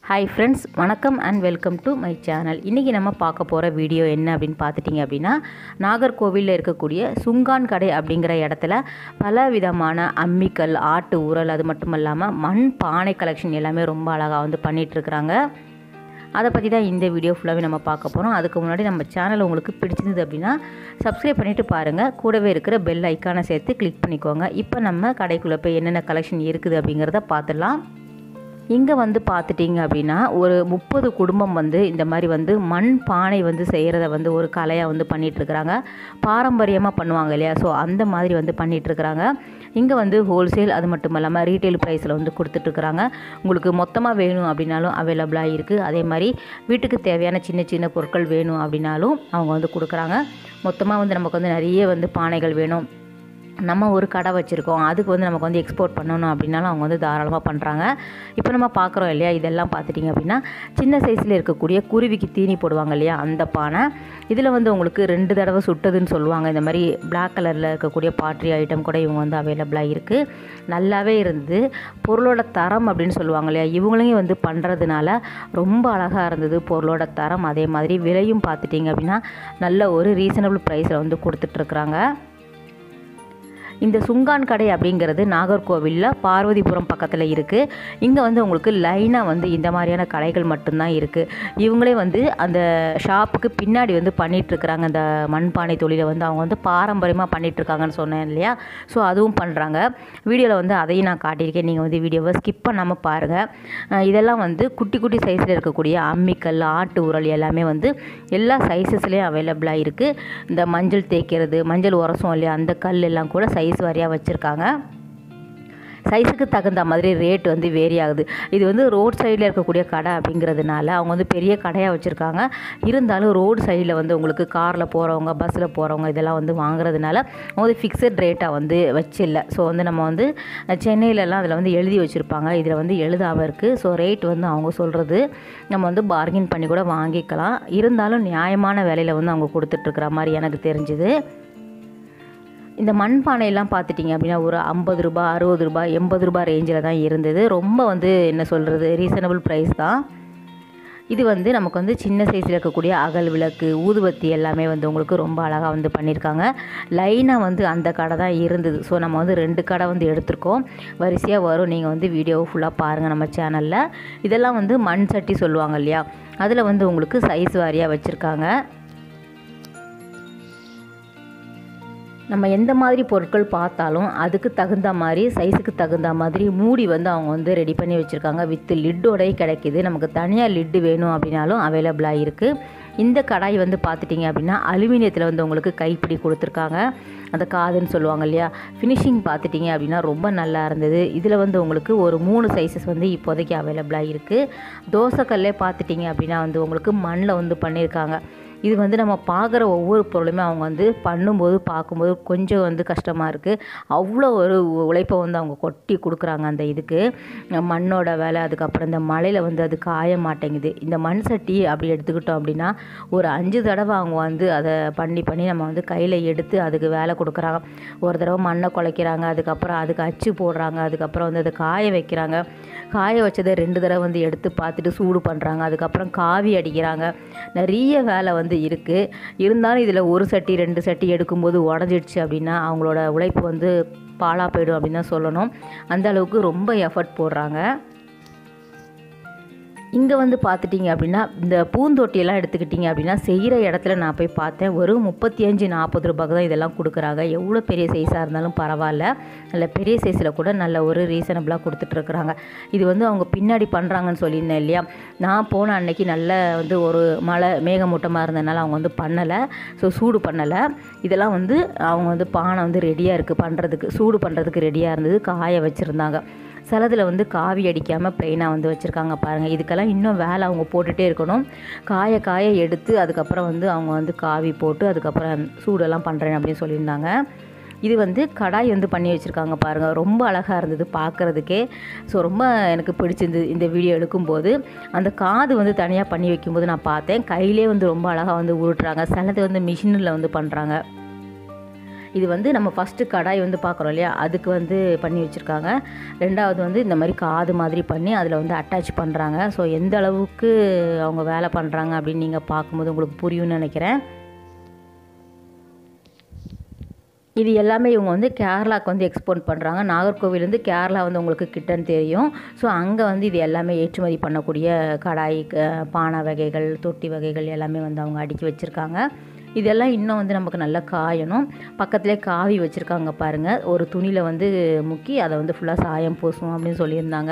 hi friends வணக்கம் and welcome to my channel இன்றைக்கி நம்ம பார்க்க போகிற வீடியோ என்ன அப்படின்னு பார்த்துட்டிங்க அப்படின்னா நாகர்கோவிலில் இருக்கக்கூடிய சுங்கான் கடை அப்படிங்கிற இடத்துல பல விதமான அம்மிக்கல் ஆட்டு உரல் அது மட்டும் இல்லாமல் மண் பானை கலெக்ஷன் எல்லாமே ரொம்ப அழகாக வந்து பண்ணிகிட்ருக்குறாங்க அதை பற்றி தான் இந்த வீடியோ ஃபுல்லாகவே நம்ம பார்க்க போகிறோம் அதுக்கு முன்னாடி நம்ம சேனல் உங்களுக்கு பிடிச்சிருந்தது அப்படின்னா சப்ஸ்கிரைப் பண்ணிவிட்டு பாருங்கள் கூடவே இருக்கிற பெல் ஐக்கானை சேர்த்து கிளிக் பண்ணிக்கோங்க இப்போ நம்ம கடைக்குள்ளே போய் என்னென்ன கலெக்ஷன் இருக்குது அப்படிங்கிறத பார்த்துடலாம் இங்கே வந்து பார்த்துட்டிங்க அப்படின்னா ஒரு முப்பது குடும்பம் வந்து இந்த மாதிரி வந்து மண் பானை வந்து செய்கிறத வந்து ஒரு கலையாக வந்து பண்ணிகிட்ருக்குறாங்க பாரம்பரியமாக பண்ணுவாங்க இல்லையா ஸோ அந்த மாதிரி வந்து பண்ணிகிட்ருக்குறாங்க இங்கே வந்து ஹோல்சேல் அது மட்டும் இல்லாமல் ரீட்டைல் ப்ரைஸில் வந்து கொடுத்துட்ருக்குறாங்க உங்களுக்கு மொத்தமாக வேணும் அப்படின்னாலும் அவைலபிளாக இருக்குது அதே மாதிரி வீட்டுக்கு தேவையான சின்ன சின்ன பொருட்கள் வேணும் அப்படின்னாலும் அவங்க வந்து கொடுக்குறாங்க மொத்தமாக வந்து நமக்கு வந்து நிறைய வந்து பானைகள் வேணும் நம்ம ஒரு கடை வச்சுருக்கோம் அதுக்கு வந்து நமக்கு வந்து எக்ஸ்போர்ட் பண்ணணும் அப்படின்னாலும் அவங்க வந்து தாராளமாக பண்ணுறாங்க இப்போ நம்ம பார்க்குறோம் இல்லையா இதெல்லாம் பார்த்துட்டிங்க அப்படின்னா சின்ன சைஸில் இருக்கக்கூடிய குருவிக்கு தீனி போடுவாங்க இல்லையா அந்த பானை இதில் வந்து உங்களுக்கு ரெண்டு தடவை சுட்டதுன்னு சொல்லுவாங்க இந்த மாதிரி பிளாக் கலரில் இருக்கக்கூடிய பாட்ரி ஐட்டம் கூட இவங்க வந்து அவைலபிளாக இருக்குது நல்லாவே இருந்து பொருளோட தரம் அப்படின்னு சொல்லுவாங்க இல்லையா இவங்களையும் வந்து பண்ணுறதுனால ரொம்ப அழகாக இருந்தது பொருளோட தரம் அதே மாதிரி விலையும் பார்த்துட்டிங்க அப்படின்னா நல்ல ஒரு ரீசனபிள் ப்ரைஸில் வந்து கொடுத்துட்ருக்குறாங்க இந்த சுங்கான் கடை அப்படிங்கிறது நாகர்கோவிலில் பார்வதிபுரம் பக்கத்தில் இருக்குது இங்கே வந்து உங்களுக்கு லைனாக வந்து இந்த மாதிரியான கடைகள் மட்டும்தான் இருக்குது இவங்களே வந்து அந்த ஷாப்புக்கு பின்னாடி வந்து பண்ணிகிட்ருக்குறாங்க அந்த மண்பானை தொழிலை வந்து அவங்க வந்து பாரம்பரியமாக பண்ணிகிட்ருக்காங்கன்னு சொன்னேன் இல்லையா ஸோ அதுவும் பண்ணுறாங்க வீடியோவில் வந்து அதையும் நான் காட்டியிருக்கேன் நீங்கள் வந்து வீடியோவை ஸ்கிப் பண்ணாமல் பாருங்கள் இதெல்லாம் வந்து குட்டி குட்டி சைஸில் இருக்கக்கூடிய அம்மிக்கல் ஆட்டு உரல் எல்லாமே வந்து எல்லா சைஸஸ்லேயும் அவைலபிளாக இருக்குது இந்த மஞ்சள் தேய்க்கிறது மஞ்சள் உரசம் இல்லையா அந்த கல் எல்லாம் கூட சைஸ் வாரியாக வச்சுருக்காங்க சைஸுக்கு தகுந்த மாதிரி ரேட் வந்து வேரி ஆகுது இது வந்து ரோட் சைடில் இருக்கக்கூடிய கடை அப்படிங்கிறதுனால அவங்க வந்து பெரிய கடையாக வச்சுருக்காங்க இருந்தாலும் ரோடு சைடில் வந்து உங்களுக்கு காரில் போகிறவங்க பஸ்ஸில் போகிறவங்க இதெல்லாம் வந்து வாங்குறதுனால அவங்க வந்து ஃபிக்ஸட் ரேட்டாக வந்து வச்சில்ல ஸோ வந்து நம்ம வந்து சென்னையிலலாம் அதில் வந்து எழுதி வச்சுருப்பாங்க இதில் வந்து எழுதாமல் இருக்குது ஸோ ரேட் வந்து அவங்க சொல்கிறது நம்ம வந்து பார்கின் பண்ணி கூட வாங்கிக்கலாம் இருந்தாலும் நியாயமான விலையில் வந்து அவங்க கொடுத்துட்ருக்குற மாதிரி எனக்கு தெரிஞ்சுது இந்த மண்பானையெல்லாம் பார்த்துட்டிங்க அப்படின்னா ஒரு ஐம்பது ரூபா அறுபது ரூபா எண்பது ரூபா ரேஞ்சில் தான் இருந்தது ரொம்ப வந்து என்ன சொல்கிறது ரீசனபிள் ப்ரைஸ் தான் இது வந்து நமக்கு வந்து சின்ன சைஸில் இருக்கக்கூடிய அகல் விளக்கு ஊதுவத்தி எல்லாமே வந்து உங்களுக்கு ரொம்ப அழகாக வந்து பண்ணியிருக்காங்க லைனாக வந்து அந்த கடை தான் இருந்தது ஸோ நம்ம வந்து ரெண்டு கடை வந்து எடுத்திருக்கோம் வரிசையாக வரும் நீங்கள் வந்து வீடியோவை ஃபுல்லாக பாருங்கள் நம்ம சேனலில் இதெல்லாம் வந்து மண் சட்டி சொல்லுவாங்க இல்லையா அதில் வந்து உங்களுக்கு சைஸ் வாரியாக வச்சுருக்காங்க நம்ம எந்த மாதிரி பொருட்கள் பார்த்தாலும் அதுக்கு தகுந்த மாதிரி சைஸுக்கு தகுந்த மாதிரி மூடி வந்து அவங்க வந்து ரெடி பண்ணி வச்சுருக்காங்க வித் லிட்டோடய கிடைக்கிது நமக்கு தனியாக லிட்டு வேணும் அப்படின்னாலும் அவைலபிளாக இருக்குது இந்த கடாய் வந்து பார்த்துட்டிங்க அப்படின்னா அலுமினியத்தில் வந்து உங்களுக்கு கைப்பிடி கொடுத்துருக்காங்க அந்த காதுன்னு சொல்லுவாங்க இல்லையா ஃபினிஷிங் பார்த்துட்டிங்க அப்படின்னா ரொம்ப நல்லா இருந்தது இதில் வந்து உங்களுக்கு ஒரு மூணு சைஸஸ் வந்து இப்போதைக்கு அவைலபிளாக இருக்குது தோசைக்கல்லே பார்த்துட்டிங்க அப்படின்னா வந்து உங்களுக்கு மண்ணில் வந்து பண்ணியிருக்காங்க இது வந்து நம்ம பார்க்குற ஒவ்வொரு பொருளுமே அவங்க வந்து பண்ணும்போது பார்க்கும்போது கொஞ்சம் வந்து கஷ்டமாக இருக்குது அவ்வளோ ஒரு உழைப்பை வந்து அவங்க கொட்டி கொடுக்குறாங்க அந்த இதுக்கு மண்ணோட வேலை அதுக்கப்புறம் இந்த மழையில் வந்து அது காய மாட்டேங்குது இந்த மண் சட்டி அப்படி எடுத்துக்கிட்டோம் அப்படின்னா ஒரு அஞ்சு தடவை அவங்க வந்து அதை பண்ணி பண்ணி நம்ம வந்து கையில் எடுத்து அதுக்கு வேலை கொடுக்குறாங்க ஒரு தடவை மண்ணை குலைக்கிறாங்க அதுக்கப்புறம் அதுக்கு அச்சு போடுறாங்க அதுக்கப்புறம் வந்து அதை காய வைக்கிறாங்க காய வச்சதை ரெண்டு தடவை வந்து எடுத்து பார்த்துட்டு சூடு பண்ணுறாங்க அதுக்கப்புறம் காவி அடிக்கிறாங்க நிறைய வேலை வந்து இருக்குது இருந்தாலும் இதில் ஒரு சட்டி ரெண்டு சட்டி எடுக்கும்போது உடஞ்சிடுச்சு அப்படின்னா அவங்களோட உழைப்பு வந்து பாலாக போயிடும் அப்படின்னு தான் சொல்லணும் அந்த அளவுக்கு ரொம்ப எஃபர்ட் போடுறாங்க இங்கே வந்து பார்த்துட்டிங்க அப்படின்னா இந்த பூந்தொட்டியெல்லாம் எடுத்துக்கிட்டிங்க அப்படின்னா செய்கிற இடத்துல நான் போய் பார்த்தேன் ஒரு முப்பத்தி அஞ்சு நாற்பது ரூபாய்க்கு தான் இதெல்லாம் கொடுக்குறாங்க எவ்வளோ பெரிய சைஸாக இருந்தாலும் பரவாயில்ல நல்ல பெரிய சைஸில் கூட நல்ல ஒரு ரீசனபிளாக கொடுத்துட்ருக்குறாங்க இது வந்து அவங்க பின்னாடி பண்ணுறாங்கன்னு சொல்லியிருந்தேன் இல்லையா நான் போன அன்னைக்கு நல்ல வந்து ஒரு மழை மேகமூட்டமாக இருந்ததுனால அவங்க வந்து பண்ணலை ஸோ சூடு பண்ணலை இதெல்லாம் வந்து அவங்க வந்து பானை வந்து ரெடியாக இருக்குது பண்ணுறதுக்கு சூடு பண்ணுறதுக்கு ரெடியாக இருந்தது காய வச்சுருந்தாங்க சிலதில் வந்து காவி அடிக்காமல் ப்ளைனாக வந்து வச்சுருக்காங்க பாருங்கள் இதுக்கெல்லாம் இன்னும் வேலை அவங்க போட்டுகிட்டே இருக்கணும் காய காய எடுத்து அதுக்கப்புறம் வந்து அவங்க வந்து காவி போட்டு அதுக்கப்புறம் சூடெல்லாம் பண்ணுறேன் அப்படின்னு சொல்லியிருந்தாங்க இது வந்து கடாய் வந்து பண்ணி வச்சுருக்காங்க பாருங்கள் ரொம்ப அழகாக இருந்தது பார்க்குறதுக்கே ஸோ ரொம்ப எனக்கு பிடிச்சிருந்தது இந்த வீடியோ எடுக்கும்போது அந்த காது வந்து தனியாக பண்ணி வைக்கும்போது நான் பார்த்தேன் கையிலே வந்து ரொம்ப அழகாக வந்து உருட்டுறாங்க சிலது வந்து மிஷினில் வந்து பண்ணுறாங்க இது வந்து நம்ம ஃபஸ்ட்டு கடாய் வந்து பார்க்குறோம் இல்லையா அதுக்கு வந்து பண்ணி வச்சுருக்காங்க ரெண்டாவது வந்து இந்த மாதிரி காது மாதிரி பண்ணி அதில் வந்து அட்டாச் பண்ணுறாங்க ஸோ எந்த அளவுக்கு அவங்க வேலை பண்ணுறாங்க அப்படின்னு நீங்கள் பார்க்கும்போது உங்களுக்கு புரியும்னு நினைக்கிறேன் இது எல்லாமே இவங்க வந்து கேரளாவுக்கு வந்து எக்ஸ்போர்ட் பண்ணுறாங்க நாகர்கோவிலேருந்து கேரளா வந்து உங்களுக்கு கிட்டன்னு தெரியும் ஸோ அங்கே வந்து இது எல்லாமே ஏற்றுமதி பண்ணக்கூடிய கடாய் க- பானை வகைகள் தொட்டி வகைகள் எல்லாமே வந்து அவங்க அடுக்கி வச்சுருக்காங்க இதெல்லாம் இன்னும் வந்து நமக்கு நல்லா காயணும் பக்கத்துலேயே காவி வச்சுருக்காங்க பாருங்கள் ஒரு துணியில் வந்து முக்கி அதை வந்து ஃபுல்லாக சாயம் பூசும் அப்படின்னு சொல்லியிருந்தாங்க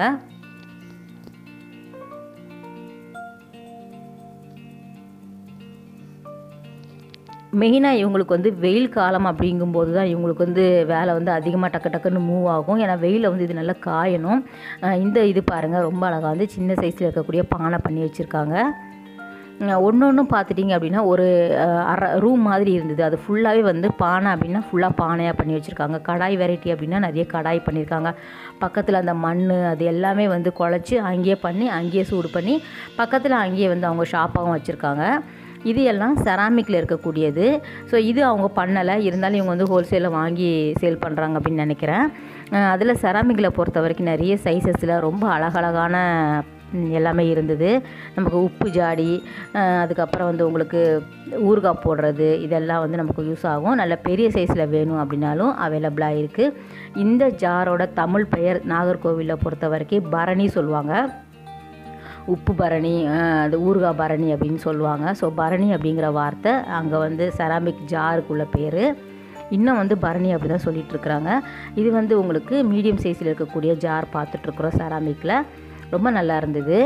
மெயினாக இவங்களுக்கு வந்து வெயில் காலம் அப்படிங்கும்போது தான் இவங்களுக்கு வந்து வேலை வந்து அதிகமாக டக்கு டக்குன்னு மூவ் ஆகும் ஏன்னா வெயிலில் வந்து இது நல்லா காயணும் அஹ் இந்த இது பாருங்கள் ரொம்ப அழகாக வந்து சின்ன சைஸில் இருக்கக்கூடிய பானை பண்ணி வச்சுருக்காங்க ஒன்று ஒன்றும் பார்த்துட்டிங்க அப்படின்னா ஒரு அஹ், அரை ரூம் மாதிரி இருந்தது அது ஃபுல்லாகவே வந்து பானை அப்படின்னா ஃபுல்லாக பானையாக பண்ணி வச்சுருக்காங்க கடாய் வெரைட்டி அப்படின்னா நிறைய கடாய் பண்ணியிருக்காங்க பக்கத்தில் அந்த மண் அது எல்லாமே வந்து குழச்சி அங்கேயே பண்ணி அங்கேயே சூடு பண்ணி பக்கத்தில் அங்கேயே வந்து அவங்க ஷாப்பாகவும் வச்சுருக்காங்க இது எல்லாம் செராமிக்கில் இருக்கக்கூடியது ஸோ இது அவங்க பண்ணலை இருந்தாலும் இவங்க வந்து ஹோல்சேலில் வாங்கி சேல் பண்ணுறாங்க அப்படின்னு நினைக்கிறேன் அதில் செராமிக்கில் பொறுத்த வரைக்கும் நிறைய சைஸஸில் ரொம்ப அழகழகான ம், எல்லாமே இருந்தது நமக்கு உப்பு ஜாடி அஹ், அதுக்கப்புறம் வந்து உங்களுக்கு ஊறுகாய் போடுறது இதெல்லாம் வந்து நமக்கு யூஸ் ஆகும் நல்ல பெரிய சைஸில் வேணும் அப்படின்னாலும் அவைலபிளாக இருக்குது இந்த ஜாரோட தமிழ் பெயர் நாகர்கோவிலில் பொறுத்த வரைக்கும் பரணி சொல்லுவாங்க உப்பு பரணி அஹ், அது ஊறுகாய் பரணி அப்படின்னு சொல்லுவாங்க ஸோ பரணி அப்படிங்கிற வார்த்தை அங்கே வந்து செராமிக் ஜாருக்குள்ள பேர் இன்னும் வந்து பரணி அப்படி தான் சொல்லிட்டு இருக்கிறாங்க இது வந்து உங்களுக்கு மீடியம் சைஸில் இருக்கக்கூடிய ஜார் பார்த்துட்ருக்குறோம் செராமிக்கில் ரொம்ப நல்லா இருந்தது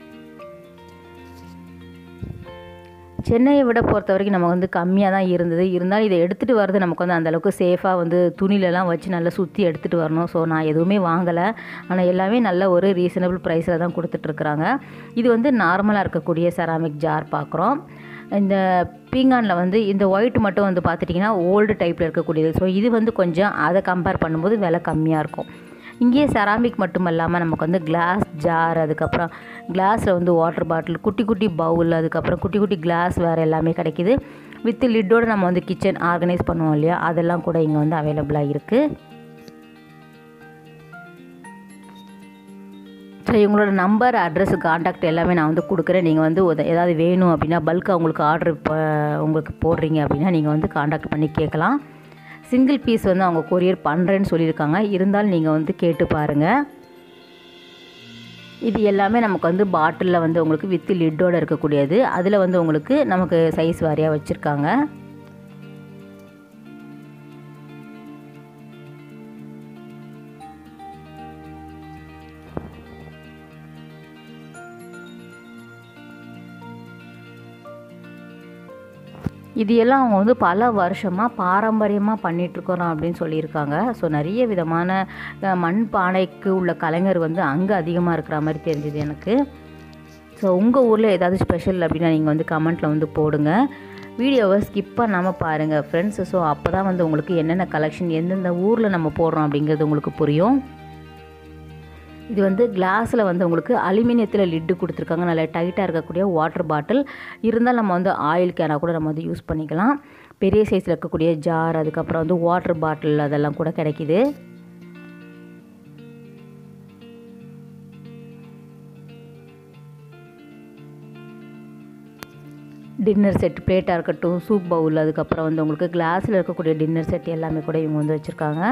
சென்னையை விட பொறுத்த வரைக்கும் நம்ம வந்து கம்மியாக தான் இருந்தது இருந்தாலும் இதை எடுத்துகிட்டு வர்றது நமக்கு வந்து அந்தளவுக்கு சேஃபாக வந்து துணிலெலாம் வச்சு நல்லா சுற்றி எடுத்துகிட்டு வரணும் ஸோ நான் எதுவுமே வாங்கலை ஆனால் எல்லாமே நல்ல ஒரு ரீசனபிள் ப்ரைஸில் தான் கொடுத்துட்ருக்குறாங்க இது வந்து நார்மலாக இருக்கக்கூடிய செராமிக் ஜார் பார்க்குறோம் இந்த பீங்கானில் வந்து இந்த ஒயிட் மட்டும் வந்து பார்த்துட்டிங்கன்னா ஓல்டு டைப்பில் இருக்கக்கூடியது ஸோ இது வந்து கொஞ்சம் அதை கம்பேர் பண்ணும்போது விலை கம்மியாக இருக்கும் இங்கேயே செராமிக் மட்டும் இல்லாமல் நமக்கு வந்து கிளாஸ் ஜார் அதுக்கப்புறம் கிளாஸில் வந்து வாட்டர் பாட்டில் குட்டி குட்டி பவுல் அதுக்கப்புறம் குட்டி குட்டி கிளாஸ் வேறு எல்லாமே கிடைக்கிது வித் லிட்டோட நம்ம வந்து கிச்சன் ஆர்கனைஸ் பண்ணுவோம் இல்லையா அதெல்லாம் கூட இங்கே வந்து அவைலபிளாக இருக்குது ஸோ இவங்களோட நம்பர் அட்ரஸ் காண்டாக்ட் எல்லாமே நான் வந்து கொடுக்குறேன் நீங்கள் வந்து உத- ஏதாவது வேணும் அப்படின்னா பல்காக உங்களுக்கு ஆர்டர் இப்போ உங்களுக்கு போடுறீங்க அப்படின்னா நீங்கள் வந்து காண்டாக்ட் பண்ணி கேட்கலாம் சிங்கிள் பீஸ் வந்து அவங்க கொரியர் பண்ணுறேன்னு சொல்லியிருக்காங்க இருந்தாலும் நீங்கள் வந்து கேட்டு பாருங்கள் இது எல்லாமே நமக்கு வந்து பாட்டிலில் வந்து உங்களுக்கு வித் லிட்டோட இருக்கக்கூடியது அதில் வந்து உங்களுக்கு நமக்கு சைஸ் வாரியாக வச்சுருக்காங்க இது எல்லாம் அவங்க வந்து பல வருஷமாக பாரம்பரியமாக பண்ணிகிட்ருக்குறோம் அப்படின்னு சொல்லியிருக்காங்க ஸோ நிறைய விதமான அஹ், மண் பானைக்கு உள்ள கலைஞர் வந்து அங்கே அதிகமாக இருக்கிற மாதிரி தெரிஞ்சுது எனக்கு ஸோ உங்கள் ஊரில் ஏதாவது ஸ்பெஷல் அப்படின்னா நீங்கள் வந்து கமெண்ட்டில் வந்து போடுங்க வீடியோவை ஸ்கிப் பண்ணாமல் பாருங்கள் ஃப்ரெண்ட்ஸ் ஸோ அப்போ தான் வந்து உங்களுக்கு என்னென்ன கலெக்ஷன் எந்தெந்த ஊரில் நம்ம போடுறோம் அப்படிங்கிறது உங்களுக்கு புரியும் இது வந்து கிளாஸில் வந்து உங்களுக்கு அலுமினியத்தில் லிட்டு கொடுத்துருக்காங்க நல்ல டைட்டாக இருக்கக்கூடிய வாட்டர் பாட்டில் இருந்தாலும் நம்ம வந்து ஆயில் கேனாக கூட நம்ம வந்து யூஸ் பண்ணிக்கலாம் பெரிய சைஸில் இருக்கக்கூடிய ஜார் அதுக்கப்புறம் வந்து வாட்டர் பாட்டில் அதெல்லாம் கூட கிடைக்கிது டின்னர் செட் பிளேட்டாக இருக்கட்டும் சூப் பவுல் அதுக்கப்புறம் வந்து உங்களுக்கு கிளாஸில் இருக்கக்கூடிய டின்னர் செட் எல்லாமே கூட இவங்க வந்து வச்சுருக்காங்க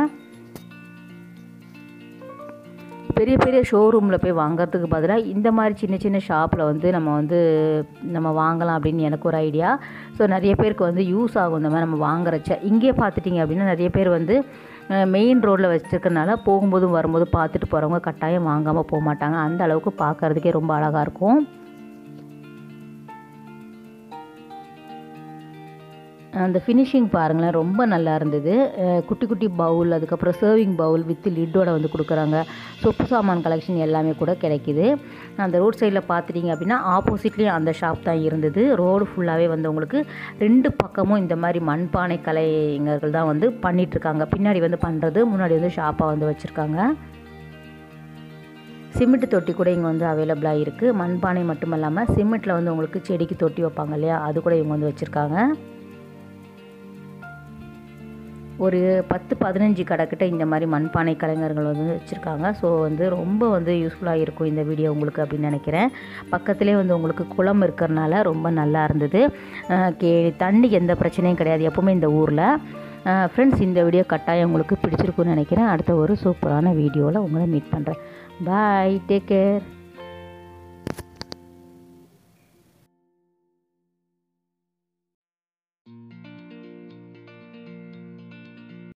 பெரிய பெரிய ஷோரூமில் போய் வாங்குறதுக்கு பதிலாக இந்த மாதிரி சின்ன சின்ன ஷாப்பில் வந்து நம்ம வந்து நம்ம வாங்கலாம் அப்படின்னு எனக்கு ஒரு ஐடியா ஸோ நிறைய பேருக்கு வந்து யூஸ் ஆகும் இந்த மாதிரி நம்ம வாங்குறச்ச இங்கே பார்த்துட்டிங்க அப்படின்னா நிறைய பேர் வந்து மெயின் ரோட்டில் வச்சுருக்கனால போகும்போதும் வரும்போது பார்த்துட்டு போகிறவங்க கட்டாயம் வாங்காமல் போக மாட்டாங்க அந்த அளவுக்கு பார்க்கறதுக்கே ரொம்ப அழகாக இருக்கும் அந்த ஃபினிஷிங் பாருங்களேன் ரொம்ப நல்லா இருந்தது அஹ் குட்டி குட்டி பவுல் அதுக்கப்புறம் சர்விங் பவுல் வித் லிட்டோட வந்து கொடுக்குறாங்க சொப்பு சாமான் கலெக்ஷன் எல்லாமே கூட கிடைக்கிது அந்த ரோட் சைடில் பார்த்துட்டிங்க அப்படின்னா ஆப்போசிட்லேயும் அந்த ஷாப் தான் இருந்தது ரோடு ஃபுல்லாகவே வந்து உங்களுக்கு ரெண்டு பக்கமும் இந்த மாதிரி மண்பானை கலைஞர்கள் தான் வந்து பண்ணிகிட்ருக்காங்க பின்னாடி வந்து பண்ணுறது முன்னாடி வந்து ஷாப்பாக வந்து வச்சுருக்காங்க சிமெண்ட் தொட்டி கூட இங்கே வந்து அவைலபிளாக இருக்குது மண்பானை மட்டும் இல்லாமல் சிமெண்ட்டில் வந்து உங்களுக்கு செடிக்கு தொட்டி வைப்பாங்க இல்லையா அது கூட இவங்க வந்து வச்சுருக்காங்க ஒரு பத்து பதினஞ்சு கடைக்கிட்ட இந்த மாதிரி மண்பானை கலைஞர்கள் வந்து வச்சுருக்காங்க ஸோ வந்து ரொம்ப வந்து யூஸ்ஃபுல்லாக இருக்கும் இந்த வீடியோ உங்களுக்கு அப்படின்னு நினைக்கிறேன் பக்கத்துலேயே வந்து உங்களுக்கு குளம் இருக்கிறனால ரொம்ப நல்லா இருந்தது அஹ் கே தண்ணி எந்த பிரச்சனையும் கிடையாது எப்போவுமே இந்த ஊரில் ஃப்ரெண்ட்ஸ் இந்த வீடியோ கட்டாயம் உங்களுக்கு பிடிச்சிருக்குன்னு நினைக்கிறேன் அடுத்த ஒரு சூப்பரான வீடியோவில் உங்களை மீட் பண்ணுறேன் பாய் டேக் கேர்